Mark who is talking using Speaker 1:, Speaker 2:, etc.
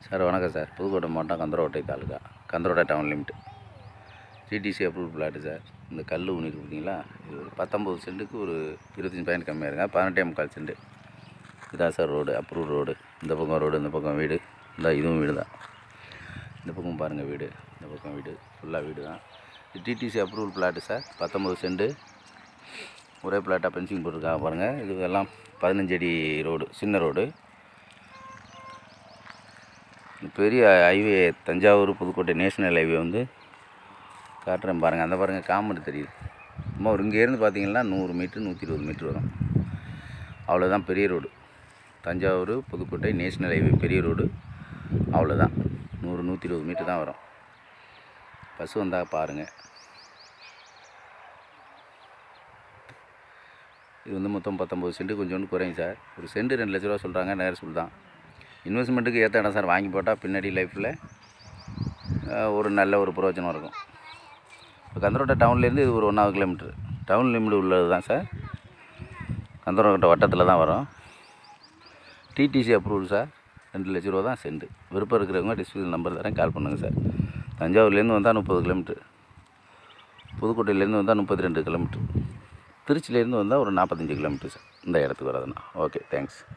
Speaker 1: sir வணக்கம் sir Pudukkottai மாவட்டம் Kandarottai taluka Kandarottai town limit DTC approval plot sir இந்த கல் ஊனிருக்கு பார்த்தீங்களா இது ஒரு பத்தொம்பது சென்ட்டுக்கு ஒரு இருபத்தஞ்சி பாயிண்ட் கம்மியாக இருங்க பதினெட்டே முக்கால் சென்ட் இதான் சார் ரோடு அப்ரூவ் ரோடு இந்த பக்கம் ரோடு இந்த பக்கம் வீடு இந்த இதுவும் வீடு தான் இந்த பக்கம் பாருங்கள் வீடு இந்த பக்கம் வீடு ஃபுல்லாக வீடு தான் இது டிடிசி அப்ரூவல் பிளாட்டு சார் பத்தொம்பது சென்ட்டு ஒரே பிளாட்டாக பென்சிங் போட்டிருக்காங்க பாருங்கள் இது எல்லாம் பதினஞ்சு அடி ரோடு சின்ன ரோடு பெரிய highway Thanjavur Pudukkottai national highway வந்து காட்டுறேன் பாருங்கள் அந்த பாருங்கள் காமெடி தெரியுது சும்மா ஒரு இங்கேருந்து பார்த்தீங்கன்னா நூறு மீட்ரு நூற்றி இருபது மீட்ரு வரும் அவ்வளோதான் பெரிய road Thanjavur Pudukkottai national highway பெரிய ரோடு அவ்வளோதான் நூறு நூற்றி இருபது மீட்ரு தான் வரும் பஸ் வந்தால் பாருங்கள் இது வந்து மொத்தம் பத்தொம்பது சென்ட் கொஞ்சோண்டு குறையும் சார் ஒரு சென்ட் ரெண்டு லட்ச ரூபா சொல்கிறாங்க நேர் சொல் தான் இன்வெஸ்ட்மெண்ட்டுக்கு ஏற்ற இடம் சார் வாங்கி போட்டால் பின்னாடி லைஃப்பில் ஒரு நல்ல ஒரு பிரயோஜனம் இருக்கும் இப்போ கந்தரோட்டை டவுன்லேருந்து இது ஒரு ஒன்றாவது கிலோமீட்ரு டவுன் லிமிட் உள்ளது தான் சார் கந்தரோட்டை வட்டத்தில் தான் வரும் டிடிசி அப்ரூவல் சார் ரெண்டு லட்ச ரூபா தான் சென்ட் விருப்பம் இருக்கிறவங்க டிஸ்பிளே நம்பர் தரேன் கால் பண்ணுங்கள் சார் தஞ்சாவூர்லேருந்து வந்தால் முப்பது கிலோமீட்ரு புதுக்கோட்டையிலேருந்து வந்தால் முப்பத்தி ரெண்டு கிலோமீட்ரு திருச்சியிலேருந்து வந்தால் ஒரு நாற்பத்தஞ்சு கிலோமீட்டர் சார் இந்த இடத்துக்கு வரதுண்ணா ஓகே தேங்க்ஸ்